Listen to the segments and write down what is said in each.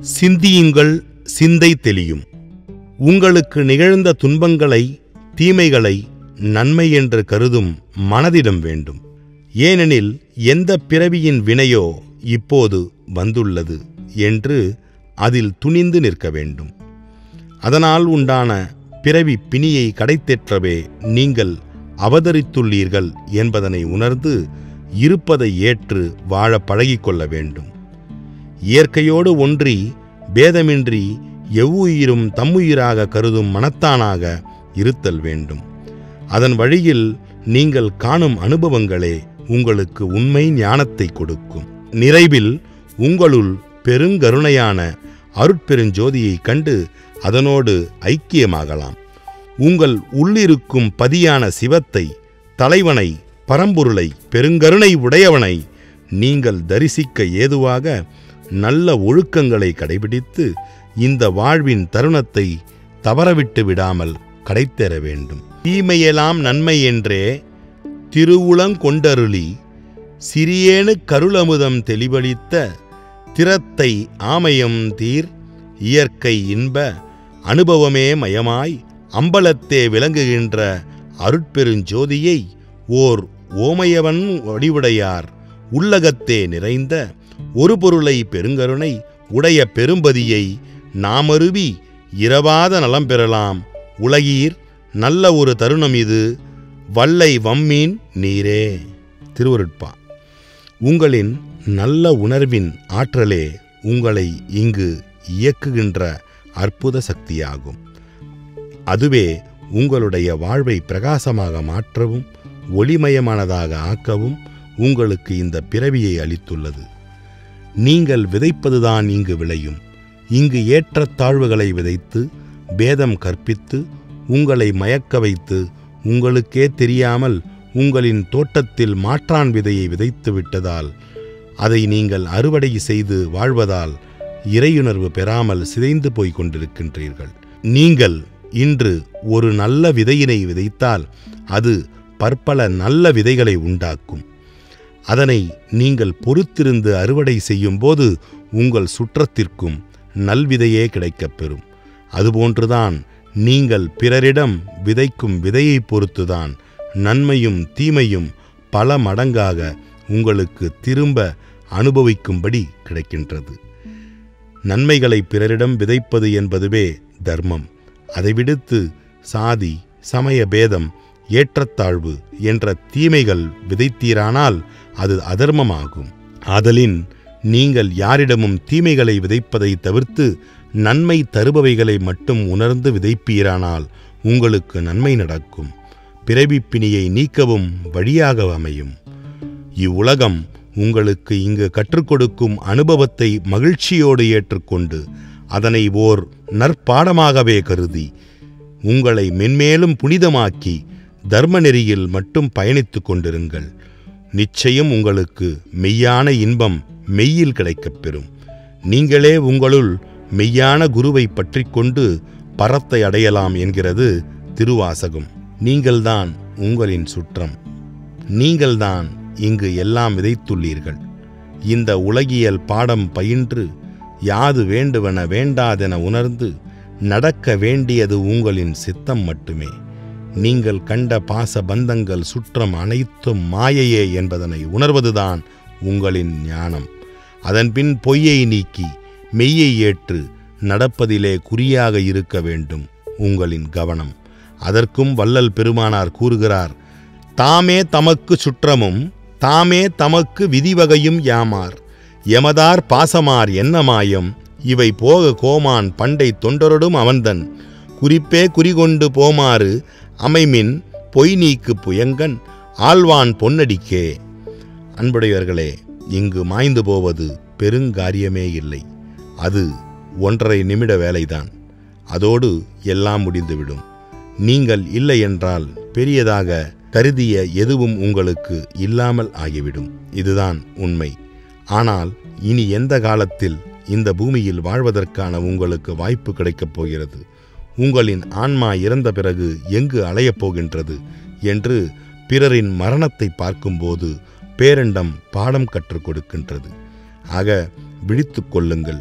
சிந்தியுங்கள் சிந்தை தெளியும் உங்களுக்கு நிகழ்ந்த துன்பங்களை தீமைகளை நன்மை என்று கருதும் மனதிடம் வேண்டும் ஏனெனில் எந்த பிறவியின் வினையோ இப்போது வந்துள்ளது என்று அதில் துணிந்து நிற்க வேண்டும் அதனால் உண்டான பிறவி பிணியை கடைத்தேற்றவே நீங்கள் அவதரித்துள்ளீர்கள் என்பதனை உணர்ந்து இருப்பதை ஏற்று வாழ பழகிக்கொள்ள வேண்டும் இயற்கையோடு ஒன்றி பேதமின்றி எவ்வுயிரும் தம்முயிராக கருதும் மனத்தானாக இருத்தல் வேண்டும் அதன் வழியில் நீங்கள் காணும் அனுபவங்களே உங்களுக்கு உண்மை ஞானத்தை கொடுக்கும் நிறைவில் உங்களுள் பெருங்கருணையான அருட்பெருஞ்சோதியைக் கண்டு அதனோடு ஐக்கியமாகலாம் உங்கள் உள்ளிருக்கும் பதியான சிவத்தை தலைவனை பரம்பொருளை பெருங்கருணை உடையவனை நீங்கள் தரிசிக்க ஏதுவாக நல்ல ஒழுக்கங்களை கடைபிடித்து இந்த வாழ்வின் தருணத்தை தவறவிட்டு விடாமல் கடைத்தேற வேண்டும் தீமையெல்லாம் நன்மை என்றே திருவுளங்கொண்டருளி சிறியேனு கருளமுதம் தெளிவளித்த திறத்தை ஆமயம் தீர் இயற்கை இன்ப அனுபவமே மயமாய் அம்பலத்தே விளங்குகின்ற அருட்பெருஞ்சோதியை ஓர் ஓமையவன் வடிவுடையார் உள்ளகத்தே நிறைந்த ஒரு பொருளை பெருங்கருணை உடைய பெரும்பதியை நாமருவி இரவாத நலம் பெறலாம் உலகீர் நல்ல ஒரு தருணம் இது வல்லை வம்மீன் நீரே திருவருட்பா உங்களின் நல்ல உணர்வின் ஆற்றலே உங்களை இங்கு இயக்குகின்ற அற்புத சக்தியாகும் அதுவே உங்களுடைய வாழ்வை பிரகாசமாக மாற்றவும் ஒளிமயமானதாக ஆக்கவும் உங்களுக்கு இந்த பிறவியை அளித்துள்ளது நீங்கள் விதைப்பதுதான் இங்கு விளையும் இங்கு ஏற்றத்தாழ்வுகளை விதைத்து பேதம் கற்பித்து உங்களை மயக்க வைத்து உங்களுக்கே தெரியாமல் உங்களின் தோட்டத்தில் மாற்றான் விதையை விதைத்து விட்டதால் அதை நீங்கள் அறுவடை செய்து வாழ்வதால் இறையுணர்வு பெறாமல் சிதைந்து போய்க் கொண்டிருக்கின்றீர்கள் நீங்கள் இன்று ஒரு நல்ல விதையினை விதைத்தால் அது பற்பல நல்ல விதைகளை உண்டாக்கும் அதனை நீங்கள் பொறுத்திருந்து அறுவடை செய்யும்போது உங்கள் சுற்றத்திற்கும் நல்விதையே கிடைக்கப் பெறும் அதுபோன்றுதான் நீங்கள் பிறரிடம் விதைக்கும் விதையைப் பொறுத்துதான் நன்மையும் தீமையும் பல மடங்காக உங்களுக்கு திரும்ப அனுபவிக்கும்படி கிடைக்கின்றது நன்மைகளை பிறரிடம் விதைப்பது என்பதுவே தர்மம் அதை விடுத்து சாதி சமய பேதம் ஏற்றத்தாழ்வு என்ற தீமைகள் விதைத்தீரானால் அது அதர்மமாகும் ஆதலின் நீங்கள் யாரிடமும் தீமைகளை விதைப்பதை தவிர்த்து நன்மை தருபவைகளை மட்டும் உணர்ந்து விதைப்பீரானால் உங்களுக்கு நன்மை நடக்கும் பிறவிப்பிணியை நீக்கவும் வழியாக அமையும் இவ்வுலகம் உங்களுக்கு இங்கு கற்றுக் கொடுக்கும் அனுபவத்தை மகிழ்ச்சியோடு ஏற்றுக்கொண்டு அதனை ஓர் நற்பாடமாகவே கருதி உங்களை மென்மேலும் புனிதமாக்கி தர்ம நெறியில் மட்டும் பயணித்துக் கொண்டிருங்கள் நிச்சயம் உங்களுக்கு மெய்யான இன்பம் மெய்யில் கிடைக்கப் பெறும் நீங்களே உங்களுள் மெய்யான குருவை பற்றிக் கொண்டு பரத்தை அடையலாம் என்கிறது திருவாசகம் நீங்கள்தான் உங்களின் சுற்றம் நீங்கள்தான் இங்கு எல்லாம் விதைத்துள்ளீர்கள் இந்த உலகியல் பாடம் பயின்று யாது வேண்டுவன வேண்டாதென உணர்ந்து நடக்க வேண்டியது உங்களின் சித்தம் மட்டுமே நீங்கள் கண்ட பாச பந்தங்கள் சுற்றம் அனைத்தும் மாயையே என்பதனை உணர்வதுதான் உங்களின் ஞானம் அதன்பின் பொய்யை நீக்கி மெய்யை ஏற்று நடப்பதிலே குறியாக இருக்க வேண்டும் உங்களின் கவனம் அதற்கும் வள்ளல் பெருமானார் கூறுகிறார் தாமே தமக்கு சுற்றமும் தாமே தமக்கு விதிவகையும் யாமார் எமதார் பாசமார் என்ன மாயம் இவை போக கோமான் பண்டை தொண்டரொடும் அவன்தன் குறிப்பே குறிகொண்டு போமாறு அமைமின் பொய் நீக்கு புயங்கன் ஆழ்வான் பொன்னடிக்கே அன்புடையவர்களே இங்கு மாய்ந்து போவது பெருங்காரியமே இல்லை அது ஒன்றரை நிமிட வேலைதான் அதோடு எல்லாம் முடிந்துவிடும் நீங்கள் இல்லை என்றால் பெரியதாக கருதிய எதுவும் உங்களுக்கு இல்லாமல் ஆகிவிடும் இதுதான் உண்மை ஆனால் இனி எந்த காலத்தில் இந்த பூமியில் வாழ்வதற்கான உங்களுக்கு வாய்ப்பு கிடைக்கப் போகிறது உங்களின் ஆன்மா இறந்த பிறகு எங்கு அலையப் போகின்றது என்று பிறரின் மரணத்தை பார்க்கும்போது பேரண்டம் பாடம் கற்றுக் கொடுக்கின்றது ஆக விழித்துக் கொள்ளுங்கள்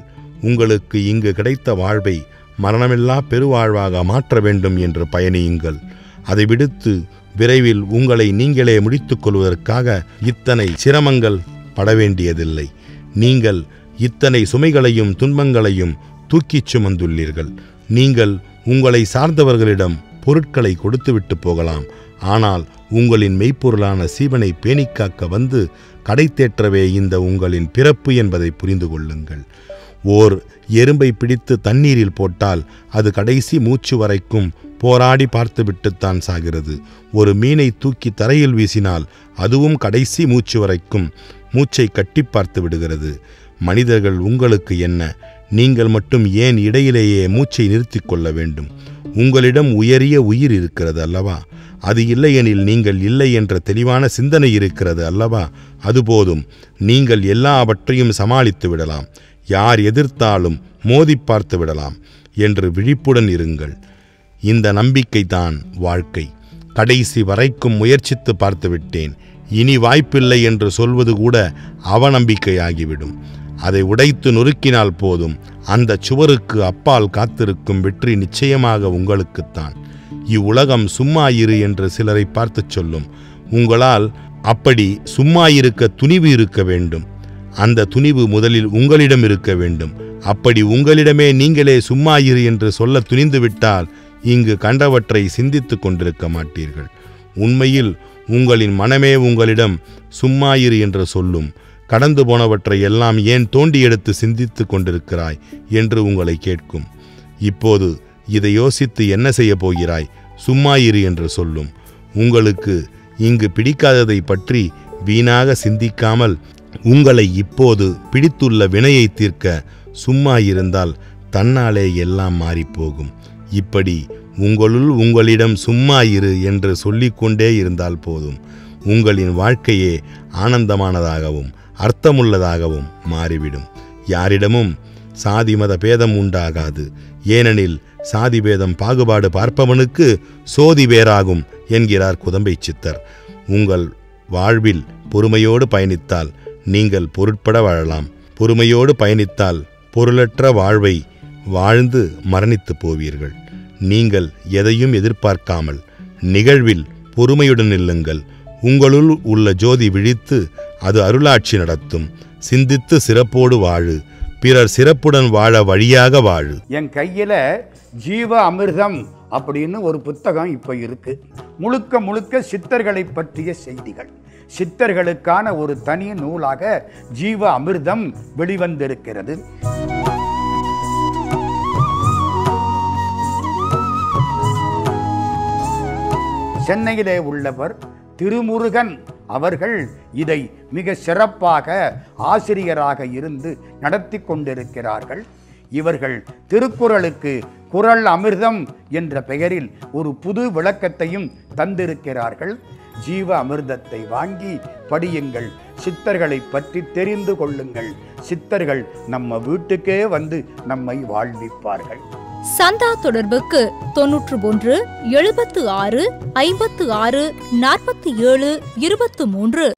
உங்களுக்கு இங்கு கிடைத்த வாழ்வை மரணமில்லா பெருவாழ்வாக மாற்ற வேண்டும் என்று பயணியுங்கள் அதை விடுத்து விரைவில் உங்களை நீங்களே முடித்துக் கொள்வதற்காக இத்தனை சிரமங்கள் பட வேண்டியதில்லை நீங்கள் இத்தனை சுமைகளையும் துன்பங்களையும் தூக்கிச் சுமந்துள்ளீர்கள் நீங்கள் உங்களை சார்ந்தவர்களிடம் பொருட்களை கொடுத்துவிட்டு போகலாம் ஆனால் உங்களின் மெய்ப்பொருளான சீவனை பேணிக்காக்க வந்து கடை தேற்றவே இந்த உங்களின் பிறப்பு என்பதை புரிந்து கொள்ளுங்கள் ஓர் எறும்பை பிடித்து தண்ணீரில் போட்டால் அது கடைசி மூச்சு வரைக்கும் போராடி பார்த்துவிட்டுத்தான் சாகிறது ஒரு மீனை தூக்கி தரையில் வீசினால் அதுவும் கடைசி மூச்சு வரைக்கும் மூச்சை கட்டி பார்த்து விடுகிறது மனிதர்கள் உங்களுக்கு என்ன நீங்கள் மட்டும் ஏன் இடையிலேயே மூச்சை நிறுத்திக் கொள்ள வேண்டும் உங்களிடம் உயரிய உயிர் இருக்கிறது அல்லவா அது இல்லையெனில் நீங்கள் இல்லை என்ற தெளிவான சிந்தனை இருக்கிறது அல்லவா அது போதும் நீங்கள் எல்லாவற்றையும் சமாளித்து விடலாம் யார் எதிர்த்தாலும் மோதி பார்த்து விடலாம் என்று விழிப்புடன் இருங்கள் இந்த நம்பிக்கைதான் வாழ்க்கை கடைசி வரைக்கும் முயற்சித்து பார்த்து விட்டேன் இனி வாய்ப்பில்லை என்று சொல்வது கூட அவநம்பிக்கையாகிவிடும் அதை உடைத்து நொறுக்கினால் போதும் அந்த சுவருக்கு அப்பால் காத்திருக்கும் வெற்றி நிச்சயமாக உங்களுக்குத்தான் இவ்வுலகம் சும்மா இரு என்று சிலரை பார்த்துச் சொல்லும் உங்களால் அப்படி சும்மா இருக்க துணிவு இருக்க வேண்டும் அந்த துணிவு முதலில் உங்களிடம் இருக்க வேண்டும் அப்படி உங்களிடமே நீங்களே சும்மா இரு என்று சொல்ல துணிந்துவிட்டால் இங்கு கண்டவற்றை சிந்தித்துக் கொண்டிருக்க மாட்டீர்கள் உண்மையில் உங்களின் மனமே உங்களிடம் சும்மா இரு என்று சொல்லும் கடந்து போனவற்றை எல்லாம் ஏன் தோண்டி எடுத்து சிந்தித்துக் கொண்டிருக்கிறாய் என்று உங்களை கேட்கும் இப்போது இதை யோசித்து என்ன செய்ய போகிறாய் சும்மா இரு என்று சொல்லும் உங்களுக்கு இங்கு பிடிக்காததை பற்றி வீணாக சிந்திக்காமல் உங்களை இப்போது பிடித்துள்ள வினையை தீர்க்க சும்மா இருந்தால் தன்னாலே எல்லாம் மாறிப்போகும் இப்படி உங்களுள் உங்களிடம் சும்மா இரு என்று சொல்லிக்கொண்டே இருந்தால் போதும் உங்களின் வாழ்க்கையே ஆனந்தமானதாகவும் அர்த்தமுள்ளதாகவும் மாறிவிடும் யாரிடமும் சாதி மத பேதம் உண்டாகாது ஏனெனில் சாதி பேதம் பாகுபாடு பார்ப்பவனுக்கு சோதி வேறாகும் என்கிறார் குதம்பை சித்தர் உங்கள் வாழ்வில் பொறுமையோடு பயணித்தால் நீங்கள் பொருட்பட வாழலாம் பொறுமையோடு பயணித்தால் பொருளற்ற வாழ்வை வாழ்ந்து மரணித்து போவீர்கள் நீங்கள் எதையும் எதிர்பார்க்காமல் நிகழ்வில் பொறுமையுடன் நில்லுங்கள் உங்களுள் உள்ள ஜோதி விழித்து அது அருளாட்சி நடத்தும் சிந்தித்து சிறப்போடு வாழு பிறர் சிறப்புடன் வாழ வழியாக வாழு என் கையில் ஜீவ அமிர்தம் அப்படின்னு ஒரு புத்தகம் இப்போ இருக்கு முழுக்க முழுக்க சித்தர்களை பற்றிய செய்திகள் சித்தர்களுக்கான ஒரு தனி நூலாக ஜீவ அமிர்தம் வெளிவந்திருக்கிறது சென்னையிலே உள்ளவர் திருமுருகன் அவர்கள் இதை மிக சிறப்பாக ஆசிரியராக இருந்து நடத்தி கொண்டிருக்கிறார்கள் இவர்கள் திருக்குறளுக்கு குறள் அமிர்தம் என்ற பெயரில் ஒரு புது விளக்கத்தையும் தந்திருக்கிறார்கள் ஜீவ அமிர்தத்தை வாங்கி படியுங்கள் சித்தர்களை பற்றி தெரிந்து கொள்ளுங்கள் சித்தர்கள் நம்ம வீட்டுக்கே வந்து நம்மை வாழ்விப்பார்கள் சந்தா தொடர்புக்கு தொன்னூற்று ஒன்று எழுபத்து ஆறு ஐம்பத்து ஆறு நாற்பத்தி ஏழு இருபத்து மூன்று